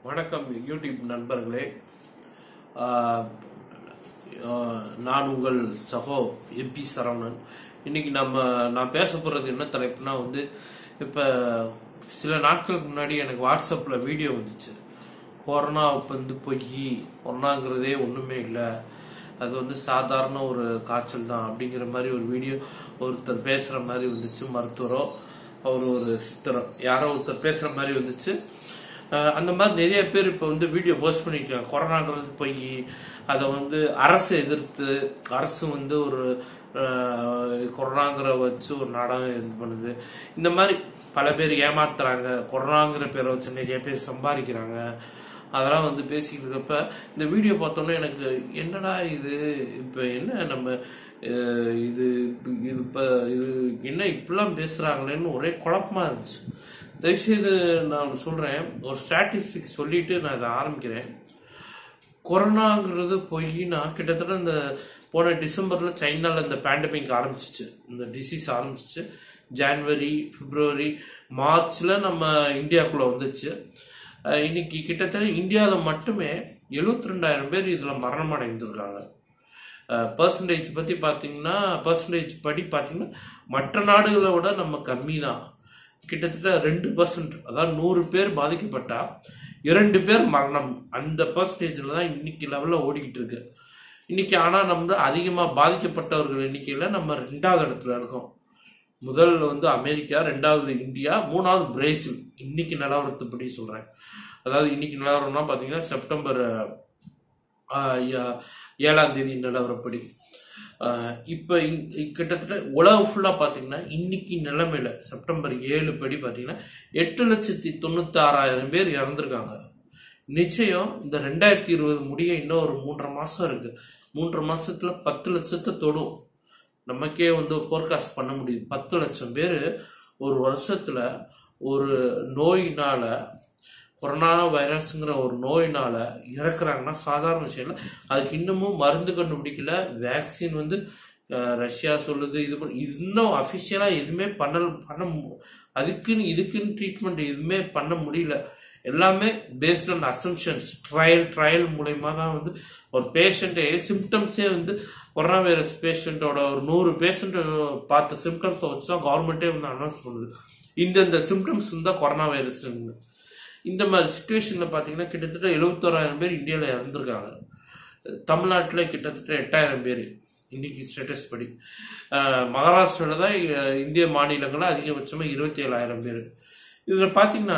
வணக்கம் யூடியூப் நண்பர்களே ஆஹ், ஆஹ், நான் உங்கள் சகோ எம்பி சரவணன் இன்னைக்கு நம்ம நான் பேச போறது என்ன தலைப்புனா வந்து இப்ப சில நாட்களுக்கு முன்னாடி எனக்கு வாட்ஸ்அப்ல வீடியோ வந்துச்சு கொரோனா வந்து பொய் கொரோனாங்கிறதே ஒண்ணுமே இல்லை அது வந்து சாதாரண ஒரு காய்ச்சல் தான் அப்படிங்கிற மாதிரி ஒரு வீடியோ ஒருத்தர் பேசுற மாதிரி வந்துச்சு மருத்துவரோ அவர் ஒரு சித்தரோ யாரோ ஒருத்தர் பேசுற மாதிரி வந்துச்சு அஹ் அந்த மாதிரி நிறைய பேர் இப்போ வந்து வீடியோ போஸ்ட் பண்ணிருக்காங்க கொரோனாங்கிறது போய் அதை வந்து அரசு எதிர்த்து அரசு வந்து ஒரு அஹ், கொரோனாங்கிற வச்சு ஒரு நாடகம் இது பண்ணுது இந்த மாதிரி பல பேர் ஏமாத்துறாங்க கொரோனாங்கிற பேரை வச்சு நிறைய பேர் சம்பாதிக்கிறாங்க அதெல்லாம் வந்து பேசிக்கிட்டு இருக்கப்ப இந்த வீடியோ பார்த்தோன்னே எனக்கு என்னடா இது இப்போ என்ன நம்ம அஹ், இது இது இப்போ இது என்ன இப்படிலாம் பேசுறாங்களேன்னு ஒரே குழப்பமா இருந்துச்சு தயவுசெய்து நான் சொல்றேன் ஒரு ஸ்டாட்டிஸ்டிக்ஸ் சொல்லிட்டு நான் இதை ஆரம்பிக்கிறேன் கொரோனாங்கிறது பொய்னா கிட்டத்தட்ட இந்த போன டிசம்பர்ல சைனால இந்த பேண்டமிக் ஆரம்பிச்சிச்சு இந்த டிசீஸ் ஆரம்பிச்சிச்சு ஜான்வரி பிப்ரவரி மார்ச்ல நம்ம இந்தியாக்குள்ள வந்துச்சு அஹ் இன்னைக்கு கிட்டத்தட்ட இந்தியாவில் மட்டுமே 72000 ரெண்டாயிரம் பேர் இதுல மரணம் அடைந்திருக்காங்க பர்சன்டேஜ் பத்தி பாத்தீங்கன்னா பர்சன்டேஜ் படி பாத்தீங்கன்னா மற்ற நாடுகளை விட நம்ம கம்மி தான் கிட்டத்தட்ட ரெண்டு பர்சன்ட் அதாவது நூறு பேர் பாதிக்கப்பட்டா இரண்டு பேர் மரணம் அந்த பர்சன்டேஜ்ல தான் இன்னைக்கு லெவல்ல ஓடிக்கிட்டு இருக்கு இன்னைக்கு ஆனா நம்ம அதிகமா பாதிக்கப்பட்டவர்கள் எண்ணிக்கையில நம்ம ரெண்டாவது இடத்துல இருக்கோம் முதல் வந்து அமெரிக்கா ரெண்டாவது இந்தியா மூணாவது பிரேசில் இன்னைக்கு நிலவரத்துப்படி சொல்றேன் அதாவது இன்னைக்கு நிலவரம்னா பாத்தீங்கன்னா செப்டம்பர் ஆஹ், ஏ- ஏழாம் தேதி நிலவரப்படி ஆஹ், இப்ப இங்- கிட்டத்தட்ட உலகம் ஃபுல்லா பாத்தீங்கன்னா இன்னைக்கு நிலைமையில செப்டம்பர் ஏழு படி பாத்தீங்கன்னா எட்டு லட்சத்தி தொண்ணூத்தி ஆறாயிரம் பேர் இறந்திருக்காங்க நிச்சயம் இந்த ரெண்டாயிரத்தி இருபது முடிய இன்னும் ஒரு மூன்றரை மாசம் இருக்கு மூன்றரை மாசத்துல பத்து லட்சத்தை தொடும் நமக்கே வந்து ஃபோர்காஸ்ட் பண்ண முடியுது பத்து லட்சம் பேர் ஒரு வருஷத்துல ஒரு நோயினால கொரோனா வைரஸ்ங்கிற ஒரு நோயினால இறக்குறாங்கன்னா சாதாரண விஷயம் இல்லை அதுக்கு இன்னமும் மருந்து கண்டுபிடிக்கல வேக்சின் வந்து அஹ், ரஷ்யா சொல்லுது இது பண்ண- இன்னும் அஃபிஷியலா எதுவுமே பண்ண பண்ண மு- அதுக்குன்னு இதுக்குன்னு ட்ரீட்மெண்ட் எதுவுமே பண்ண முடியல எல்லாமே based on assumptions trial trial மூலயமா தான் வந்து ஒரு பேஷண்ட்டே சிம்டம்ஸே வந்து கொரோனா வைரஸ் பேஷண்ட்டோட ஒரு நூறு பேஷண்ட் பார்த்த சிம்டம்ஸை வச்சு தான் கவர்மெண்ட்டே வந்து அனௌன்ஸ் பண்ணுது இந்தந்த சிம்டம்ஸ் தான் கொரோனா வைரஸ் இந்த மாதிரி சுச்சுவேஷன்ல பாத்தீங்கன்னா கிட்டத்தட்ட எழுபத்தோராயிரம் பேர் இந்தியாவில் இறந்துருக்காங்க தமிழ்நாட்டில் கிட்டத்தட்ட எட்டாயிரம் பேர் இன்னைக்கு ஸ்டேட்டஸ் படி அஹ் மகாராஷ்டிரால தான் அஹ், இந்திய மாநிலங்களில் அதிகபட்சமா இருபத்தி ஏழாயிரம் பேர் இதுல பாத்தீங்கன்னா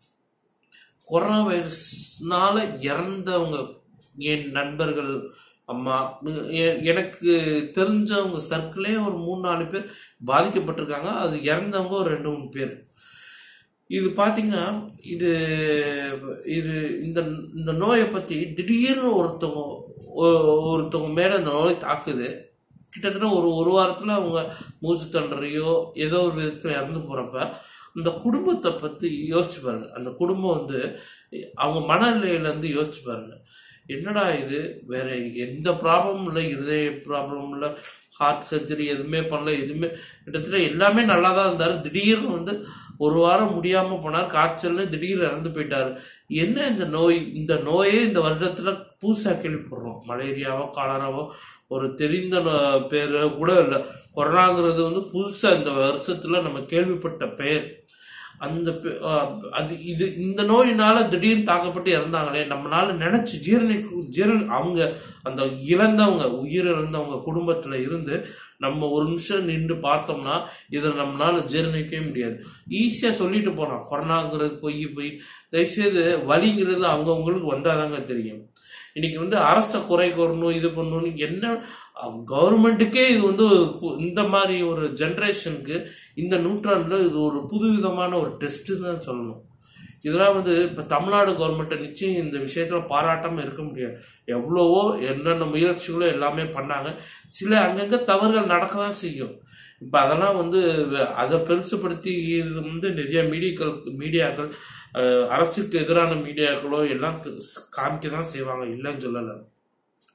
கொரோனா வைரஸ்னால இறந்தவங்க என் நண்பர்கள் அம்மா எ- எனக்கு தெரிஞ்சவங்க சர்க்கிளே ஒரு மூணு நாலு பேர் பாதிக்கப்பட்டிருக்காங்க அது இறந்தவங்க ஒரு ரெண்டு மூணு பேர் இது பாத்தீங்கன்னா இது இது இந்த இந்த நோயை பத்தி திடீர்னு ஒருத்தவங்க ஒ- ஒருத்தவங்க மேல இந்த நோய் தாக்குது கிட்டத்தட்ட ஒரு ஒரு வாரத்துல அவங்க மூச்சு தண்டறையோ ஏதோ ஒரு விதத்துல இறந்து போறப்ப அந்த குடும்பத்தை பத்தி யோசிச்சு பாருங்க அந்த குடும்பம் வந்து அவங்க மனநிலையில இருந்து யோசிச்சு பாருங்க என்னடா இது வேற எந்த ப்ராப்ளமும் இல்லை இருதய ப்ராப்ளம் இல்லை ஹார்ட் சர்ஜரி எதுவுமே பண்ணல எதுவுமே கிட்டத்தட்ட எல்லாமே நல்லா தான் இருந்தாரு திடீர்னு வந்து ஒரு வாரம் முடியாம போனார் காய்ச்சல்னு திடீர்னு இறந்து போயிட்டாரு என்ன இந்த நோய் இந்த நோயே இந்த வருடத்துல புதுசா கேள்விப்படுறோம் மலேரியாவோ காலராவோ ஒரு தெரிந்த நோ- பேரு கூட இல்லை கொரோனாங்கிறது வந்து புதுசா இந்த வருஷத்துல நம்ம கேள்விப்பட்ட பெயர் அந்த பெ- அஹ் அது இது இந்த நோயினால திடீர்னு தாக்கப்பட்டு இறந்தாங்களே நம்மளால நினைச்சு ஜீரணிக்க ஜீரண அவங்க அந்த இழந்தவங்க உயிர் இழந்தவங்க குடும்பத்துல இருந்து நம்ம ஒரு நிமிஷம் நின்று பார்த்தோம்னா இதை நம்மளால ஜீரணிக்கவே முடியாது ஈஸியா சொல்லிட்டு போனோம் கொரோனாங்கிறது பொய் பொய் தயவுசெய்து வலிங்கிறது அவங்கவுங்களுக்கு வந்தாதாங்க தெரியும் இன்னைக்கு வந்து அரச குறை கூறணும் இது பண்ணணும் என்ன கவர்மெண்ட்டுக்கே இது வந்து ஒரு பு- இந்த மாதிரி ஒரு ஜெனரேஷனுக்கு இந்த நூற்றாண்டுல இது ஒரு புதுவிதமான ஒரு டெஸ்ட் தான் சொல்லணும் இதெல்லாம் வந்து இப்ப தமிழ்நாடு கவர்மெண்ட்டை நிச்சயம் இந்த விஷயத்துல பாராட்டாம இருக்க முடியாது எவ்வளவோ என்னென்ன முயற்சிகளோ எல்லாமே பண்ணாங்க சில அங்கங்க தவறுகள் நடக்க தான் செய்யும் இப்ப அதெல்லாம் வந்து வ- அதை பெருசுபடுத்தி இது வந்து நிறைய மீடியாக்கள் மீடியாக்கள் அஹ், அரசுக்கு எதிரான மீடியாக்களோ எல்லாம் காமிக்க தான் செய்வாங்க இல்லைன்னு சொல்லல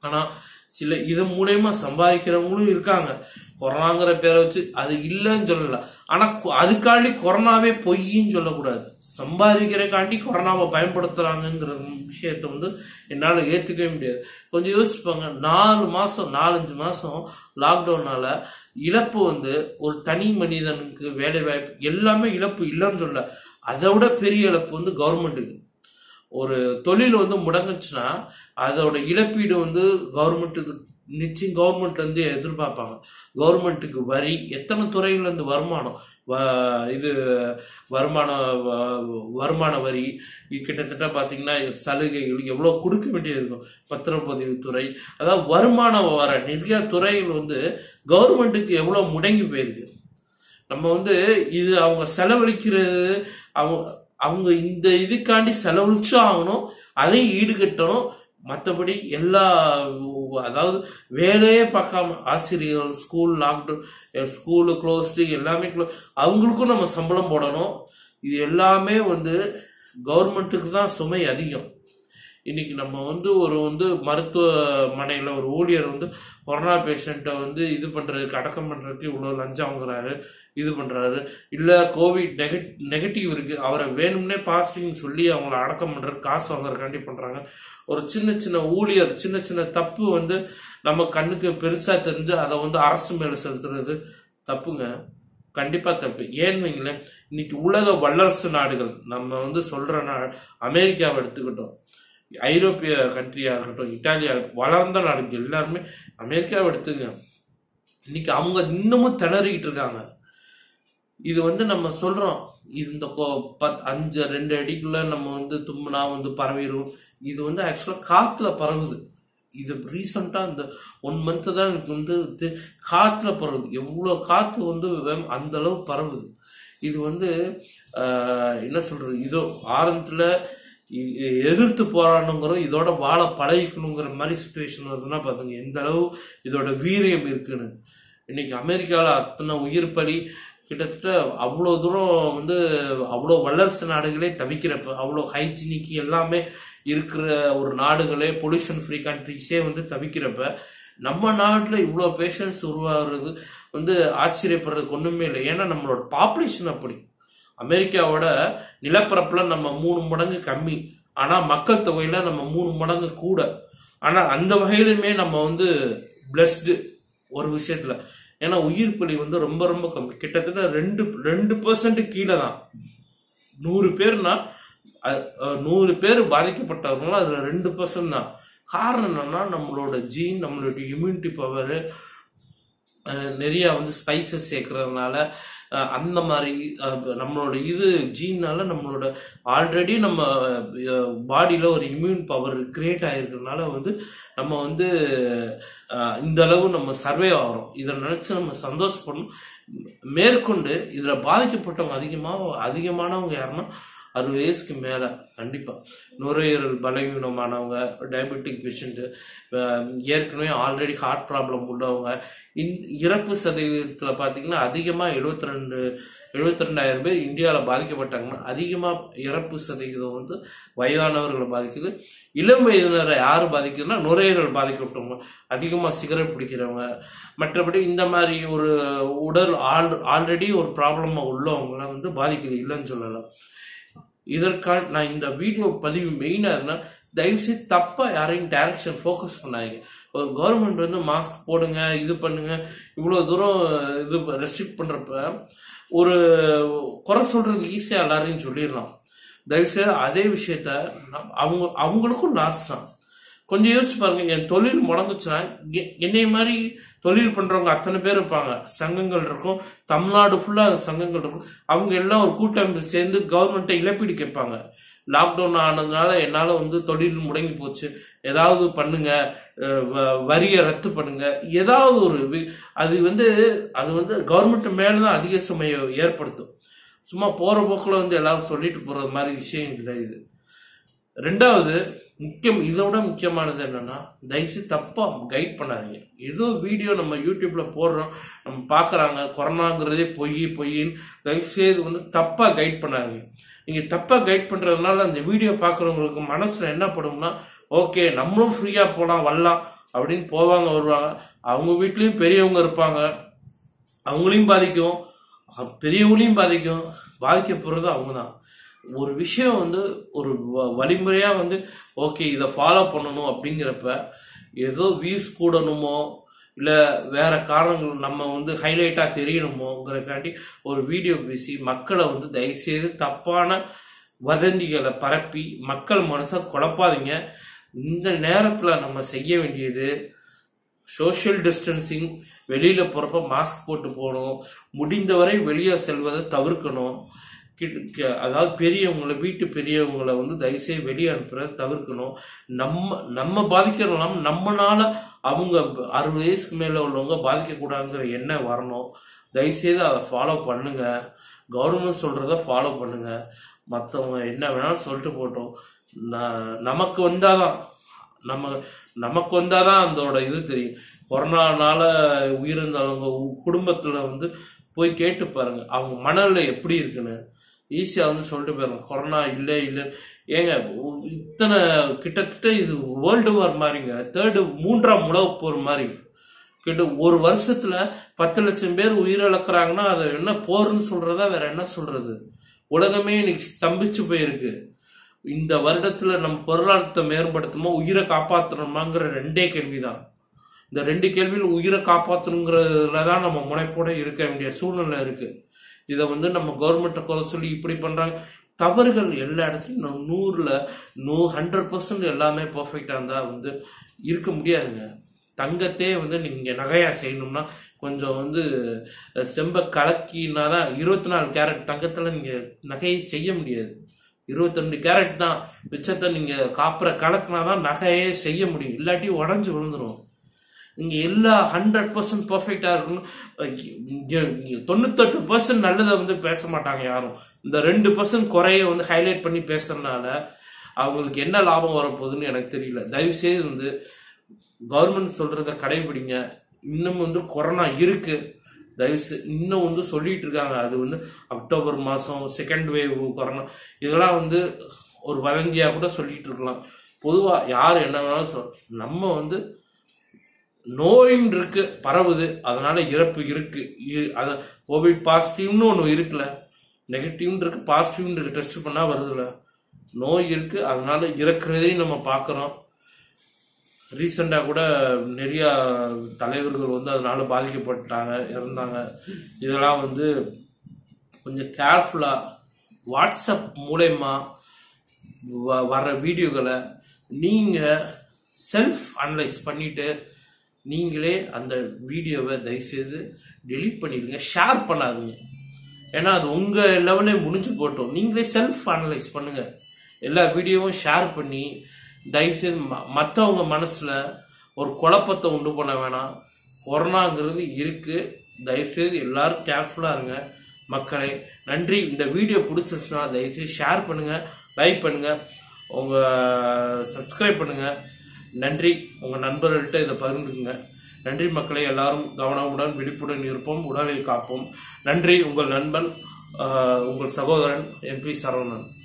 ஆனா சில இது மூலயமா சம்பாதிக்கிறவங்களும் இருக்காங்க கொரோனாங்கிற பேரை வச்சு அது இல்லைன்னு சொல்லல ஆனா கொ- அதுக்காண்டி கொரோனாவே பொய்ன்னு சொல்லக்கூடாது சம்பாதிக்கிறக்காண்டி கொரோனாவை பயன்படுத்துறாங்கங்கிற விஷயத்த வந்து என்னால ஏத்துக்கவே முடியாது கொஞ்சம் யோசிச்சுப்பாங்க நாலு மாசம் நாலஞ்சு மாசம் லாக்டவுனால இழப்பு வந்து ஒரு தனி மனிதனுக்கு வேலை வாய்ப்பு எல்லாமே இழப்பு இல்லைன்னு சொல்ல அதை விட பெரிய இழப்பு வந்து கவர்மெண்ட்டுக்கு ஒரு தொழில் வந்து முடங்குச்சுன்னா அதோட இழப்பீடு வந்து கவர்மெண்ட்டுக்கு நிச்சயம் கவர்மெண்ட்ல இருந்து எதிர்பார்ப்பாங்க கவர்மெண்ட்டுக்கு வரி எத்தனை துறைகள்ல இருந்து வருமானம் வ- இது வருமான வ- வருமான வரி இது கிட்டத்தட்ட பாத்தீங்கன்னா சலுகைகள் எவ்வளவு கொடுக்க வேண்டியது இருக்கும் பத்திரப்பதிவு துறை அதாவது வருமானம் வர நிறைய துறைகள் வந்து கவர்மெண்ட்டுக்கு எவ்வளவு முடங்கி போயிருக்கு நம்ம வந்து இது அவங்க செலவழிக்கிறது அவங்க அவங்க இந்த இதுக்காண்டி செலவழிச்சும் ஆகணும் அதையும் ஈடுகட்டணும் மற்றபடி எல்லா அதாவது வேலையே பார்க்காம ஆசிரியர்கள் ஸ்கூல் லாக்டவுன் ஸ்கூலு க்ளோஸ்டு எல்லாமே close. அவங்களுக்கும் நம்ம சம்பளம் போடணும் இது எல்லாமே வந்து கவர்மெண்ட்டுக்கு தான் சுமை அதிகம் இன்னைக்கு நம்ம வந்து ஒரு வந்து மருத்துவமனையில் ஒரு ஊழியர் வந்து கொரோனா பேஷண்ட்டை வந்து இது பண்ணுறதுக்கு அடக்கம் பண்ணுறதுக்கு இவ்வளோ லஞ்சம் வாங்குறாரு இது பண்ணுறாரு இல்லை கோவிட் நெகட் நெகட்டிவ் இருக்குது அவரை வேணும்னே பாசிட்டிவ்னு சொல்லி அவங்கள அடக்கம் பண்ணுறதுக்கு காசு வாங்குறதுக்காண்டி பண்ணுறாங்க ஒரு சின்ன சின்ன ஊழியர் சின்ன சின்ன தப்பு வந்து நம்ம கண்ணுக்கு பெருசாக தெரிஞ்சு அதை வந்து அரசு மேலே செலுத்துறது தப்புங்க கண்டிப்பா தப்பு ஏன்னு வைங்களேன் இன்னைக்கு உலக வல்லரசு நாடுகள் நம்ம வந்து சொல்ற நாடு அமெரிக்காவை எடுத்துக்கிட்டோம் ஐரோப்பிய கண்ட்ரியா இருக்கட்டும் இட்டாலியா வளர்ந்த நாடுகள் எல்லாருமே அமெரிக்காவை எடுத்துங்க இன்னைக்கு அவங்க இன்னமும் திணறிக்கிட்டு இருக்காங்க இது வந்து நம்ம சொல்றோம் இது இந்த கொ- பத் அஞ்சு ரெண்டு அடிக்குள்ள நம்ம வந்து தும்முனா வந்து பரவிடும் இது வந்து ஆக்சுவலா காத்துல பரவுது இது ரீசெண்டா இந்த ஒன் மந்த் தான் எனக்கு வந்து தெ- காத்துல பரவுது எவ்வளவு காத்து வந்து வெம்- அந்த அளவு பரவுது இது வந்து ஆஹ், என்ன சொல்றது இதோ ஆரம்பத்துல இ- இ- எதிர்த்து போராடணுங்கிறோம் இதோட வாழ பழகிக்கணுங்கிற மாதிரி சுச்சுவேஷன் வருதுன்னா பாத்துங்க எந்த அளவு இதோட வீரியம் இருக்குன்னு இன்னைக்கு அமெரிக்காவில் அத்தனை உயிர் பலி கிட்டத்தட்ட அவ்வளோ தூரம் வந்து அவ்வளோ வல்லரசு நாடுகளே தவிக்கிறப்ப அவ்வளோ ஹைஜீனிக்கு எல்லாமே இருக்கிற ஒரு நாடுகளே பொல்யூஷன் ஃப்ரீ கண்ட்ரிஸே வந்து தவிக்கிறப்ப நம்ம நாட்டில் இவ்வளோ பேஷன்ஸ் உருவாகிறது வந்து ஆச்சரியப்படுறதுக்கு ஒன்றுமே இல்லை ஏன்னா நம்மளோட பாப்புலேஷன் அப்படி அமெரிக்காவோட நிலப்பரப்புல நம்ம மூணு மடங்கு கம்மி ஆனா மக்கள் தொகையில நம்ம மூணு மடங்கு கூட ஆனா அந்த வகையிலுமே நம்ம வந்து பிளஸ்டு ஒரு விஷயத்துல ஏன்னா உயிர் பலி வந்து ரொம்ப ரொம்ப கம்மி கிட்டத்தட்ட ரெண்டு ரெண்டு பர்சன்ட் கீழே தான் நூறு பேர்னா அ- அ, நூறு பேர் பாதிக்கப்பட்டவங்களும் அதுல ரெண்டு பர்சன்ட் தான் காரணம் என்னன்னா நம்மளோட ஜீன் நம்மளோட இம்யூனிட்டி பவர் நிறைய வந்து ஸ்பைசஸ் சேர்க்கறதுனால அஹ், அந்த மாதிரி அஹ், நம்மளோட இது ஜீன்னால நம்மளோட ஆல்ரெடி நம்ம பாடியில ஒரு இம்யூன் பவர் கிரியேட் ஆயிருக்கிறதுனால வந்து நம்ம வந்து அஹ், இந்த அளவு நம்ம சர்வே ஆகிறோம் இதை நினைச்சு நம்ம சந்தோஷப்படணும் மேற்கொண்டு இதுல பாதிக்கப்பட்டவங்க அதிகமா அதிகமானவங்க யாருன்னா அறுபது வயசுக்கு மேல கண்டிப்பா நுரையீரல் பலவீனமானவங்க டயபெட்டிக் பேஷண்ட் ஏற்கனவே ஆல்ரெடி ஹார்ட் ப்ராப்ளம் உள்ளவங்க இந்த இறப்பு சதவீதத்துல பாத்தீங்கன்னா அதிகமா எழுபத்தி ரெண்டு எழுபத்தி ரெண்டாயிரம் பேர் இந்தியாவில் பாதிக்கப்பட்டாங்கன்னா அதிகமா இறப்பு சதவீதம் வந்து வயதானவர்களை பாதிக்குது இளம் வயதினரை யாரு பாதிக்குதுன்னா நுரையீரல் பாதிக்கப்பட்டவங்க அதிகமா சிகரெட் பிடிக்கிறவங்க மற்றபடி இந்த மாதிரி ஒரு உடல் ஆல் ஆல்ரெடி ஒரு ப்ராப்ளமா உள்ளவங்களாம் வந்து பாதிக்குது இல்லைன்னு சொல்லலாம் இதற்காக நான் இந்த வீடியோ பதிவு மெயினா இருந்தா தயவுசெய்து தப்பா யாரையும் டைரக்ஷன் ஃபோக்கஸ் பண்ணாதீங்க ஒரு கவர்மெண்ட் வந்து மாஸ்க் போடுங்க இது பண்ணுங்க இவ்வளவு தூரம் இது ரெஸ்ட்ரிக்ட் பண்றப்ப ஒரு குறை சொல்றது ஈஸியா எல்லாரையும் சொல்லிடலாம் தயவுசெய்து அதே விஷயத்த நம்- அவங்க அவங்களுக்கும் லாஸ் தான் கொஞ்சம் யோசிச்சு பாருங்க என் தொழில் முடங்குச்சுன்னா எ- என்னை மாதிரி தொழில் பண்றவங்க அத்தனை பேர் இருப்பாங்க சங்கங்கள் இருக்கும் தமிழ்நாடு ஃபுல்லா சங்கங்கள் இருக்கும் அவங்க எல்லாம் ஒரு கூட்டம் சேர்ந்து கவர்மெண்ட்டை இழப்பீடு கேட்பாங்க லாக்டவுன் ஆனதுனால என்னால வந்து தொழில் முடங்கி போச்சு ஏதாவது பண்ணுங்க அஹ் வ- வரியை ரத்து பண்ணுங்க ஏதாவது ஒரு வி- அது வந்து அது வந்து கவர்மெண்ட் மேலதான் அதிக சுமையை ஏற்படுத்தும் சும்மா போற போக்குல வந்து எல்லாரும் சொல்லிட்டு போறது மாதிரி விஷயம் இல்லை இது ரெண்டாவது முக்கியம் இதை விட முக்கியமானது என்னன்னா தயவுசெய்து தப்பா கைட் பண்ணாதீங்க ஏதோ வீடியோ நம்ம யூடியூப்ல போடுறோம் நம்ம பாக்குறாங்க கொரோனாங்கிறதே பொய் பொய்ன்னு தயவுசெய்து வந்து தப்பா கைட் பண்ணாதீங்க நீங்க தப்பா கைட் பண்றதுனால அந்த வீடியோ பாக்குறவங்களுக்கு மனசுல என்ன படும்னா ஓகே நம்மளும் ஃப்ரீயா போலாம் வரலாம் அப்படின்னு போவாங்க வருவாங்க அவங்க வீட்லயும் பெரியவங்க இருப்பாங்க அவங்களையும் பாதிக்கும் அஹ் பெரியவங்களையும் பாதிக்கும் பாதிக்க போறது அவங்க தான் ஒரு விஷயம் வந்து ஒரு வ- வழிமுறையா வந்து ஓகே இதை ஃபாலோ பண்ணணும் அப்படிங்கிறப்ப ஏதோ வியூஸ் கூடணுமோ இல்ல வேற காரணங்கள் நம்ம வந்து ஹைலைட்டா தெரியணுமோங்கிறக்காண்டி ஒரு வீடியோ பேசி மக்களை வந்து தயவுசெய்து தப்பான வதந்திகளை பரப்பி மக்கள் மனசை குழப்பாதீங்க இந்த நேரத்துல நம்ம செய்ய வேண்டியது சோஷியல் டிஸ்டன்சிங் வெளியில போறப்ப மாஸ்க் போட்டு போகணும் முடிந்தவரை வெளியே செல்வதை தவிர்க்கணும் கி- கி- அதாவது பெரியவங்களை வீட்டு பெரியவங்களை வந்து தயவுசெய்து வெளியே அனுப்புறத தவிர்க்கணும் நம்ம நம்ம பாதிக்கிறோம் நம்மனால அவங்க அறுபது வயசுக்கு மேல உள்ளவங்க பாதிக்கக்கூடாதுங்கிற எண்ணம் வரணும் தயவுசெய்து அதை ஃபாலோ பண்ணுங்க கவர்மெண்ட் சொல்றத ஃபாலோ பண்ணுங்க மற்றவங்க என்ன வேணாலும் சொல்லிட்டு போட்டோம் ந- நமக்கு வந்தாதான் நம்ம நமக்கு வந்தாதான் அதோட இது தெரியும் கொரோனானால உயிரிழந்தவங்க உ- குடும்பத்துல வந்து போய் கேட்டு பாருங்க அவங்க மனநிலை எப்படி இருக்குன்னு ஈஸியா வந்து சொல்லிட்டு போயிருங்க கொரோனா இல்லை இல்லை ஏங்க உ- இத்தனை கிட்டத்தட்ட இது வேர்ல்டு வார் மாதிரிங்க தேர்டு மூன்றாம் உலகப் போர் மாதிரி கிட்ட ஒரு வருஷத்துல பத்து லட்சம் பேர் உயிரிழக்கிறாங்கன்னா அதை என்ன போர்னு சொல்றதா வேற என்ன சொல்றது உலகமே இன்னைக்கு ஸ்தம்பிச்சு போயிருக்கு இந்த வருடத்துல நம்ம பொருளாதாரத்தை மேம்படுத்தணுமா உயிரை காப்பாற்றணுமாங்கிற ரெண்டே கேள்விதான் இந்த ரெண்டு கேள்வியில் உயிரை காப்பாற்றணுங்கிறதுல தான் நம்ம முனைப்போட இருக்க வேண்டிய சூழ்நிலை இருக்கு இதை வந்து நம்ம கவர்மெண்ட்டை குறை சொல்லி இப்படி பண்றாங்க தவறுகள் எல்லா இடத்துலையும் நூ- நூறுல நூ ஹண்ட்ரட் பர்சன்ட் எல்லாமே பர்ஃபெக்டா இருந்தா வந்து இருக்க முடியாதுங்க தங்கத்தே வந்து நீங்க நகையா செய்யணும்னா கொஞ்சம் வந்து அஹ், செம்ப கலக்கினா தான் இருபத்தி நாலு கேரட் தங்கத்துல நீங்க நகையை செய்ய முடியாது இருபத்தி ரெண்டு கேரட் தான் மிச்சத்தை நீங்க காப்பரை கலக்கினா தான் நகையே செய்ய முடியும் இல்லாட்டி உடஞ்சு விழுந்துரும் இங்க எல்லா ஹண்ட்ரட் பர்சன்ட் பர்ஃபெக்டா இருக்கணும் தொண்ணூத்தெட்டு பர்சன்ட் நல்லதை வந்து பேச மாட்டாங்க யாரும் இந்த ரெண்டு பர்சன்ட் குறைய வந்து ஹைலைட் பண்ணி பேசுறதுனால அவங்களுக்கு என்ன லாபம் வரப்போகுதுன்னு எனக்கு தெரியல தயவு செய்து வந்து கவர்மெண்ட் சொல்றத கடைபிடிங்க இன்னும் வந்து கொரோனா இருக்கு தயவு செ- இன்னும் வந்து சொல்லிட்டு இருக்காங்க அது வந்து அக்டோபர் மாசம் செகண்ட் வேவ் கொரோனா இதெல்லாம் வந்து ஒரு வதந்தியா கூட சொல்லிட்டு இருக்கலாம் பொதுவா யார் என்ன வேணாலும் சொல் நம்ம வந்து நோயின் இருக்கு பரவுது அதனால இறப்பு இருக்கு இ- அத கோவிட் பாசிட்டிவ்னு ஒன்று இருக்குல்ல நெகட்டிவ்னு இருக்கு பாசிட்டிவ்னு இருக்கு டெஸ்ட் பண்ணா வருதுல்ல நோய் இருக்கு அதனால இறக்குறதையும் நம்ம பார்க்குறோம் ரீசெண்டாக கூட நிறைய தலைவர்கள் வந்து அதனால பாதிக்கப்பட்டாங்க இறந்தாங்க இதெல்லாம் வந்து கொஞ்சம் கேர்ஃபுல்லாக வாட்ஸ்அப் மூலயமா வ- வர்ற வீடியோகளை நீங்கள் செல்ஃப் அனலைஸ் பண்ணிட்டு நீங்களே அந்த வீடியோவை தயவுசெய்து டெலீட் பண்ணிடுங்க ஷேர் பண்ணாதீங்க ஏன்னா அது உங்க லெவலே முடிஞ்சு போட்டோம் நீங்களே செல்ஃப் அனலைஸ் பண்ணுங்க எல்லா வீடியோவும் ஷேர் பண்ணி தயவுசெய்து ம- மத்தவங்க மனசுல ஒரு குழப்பத்தை உண்டு பண்ண வேணாம் கொரோனாங்கிறது இருக்கு தயவுசெய்து எல்லாரும் கேர்ஃபுல்லா இருங்க மக்களே நன்றி இந்த வீடியோ பிடிச்சிருச்சுன்னா தயவுசெய்து ஷேர் பண்ணுங்க லைக் பண்ணுங்க உங்க சப்ஸ்கிரைப் பண்ணுங்க நன்றி உங்க நண்பர்கள்ட்ட இதை பகிர்ந்துக்குங்க நன்றி மக்களே எல்லாரும் கவனமுடன் விழிப்புடன் இருப்போம் உடலை காப்போம் நன்றி உங்கள் நண்பன் ஆஹ், உங்கள் சகோதரன் எம்பி சரவணன்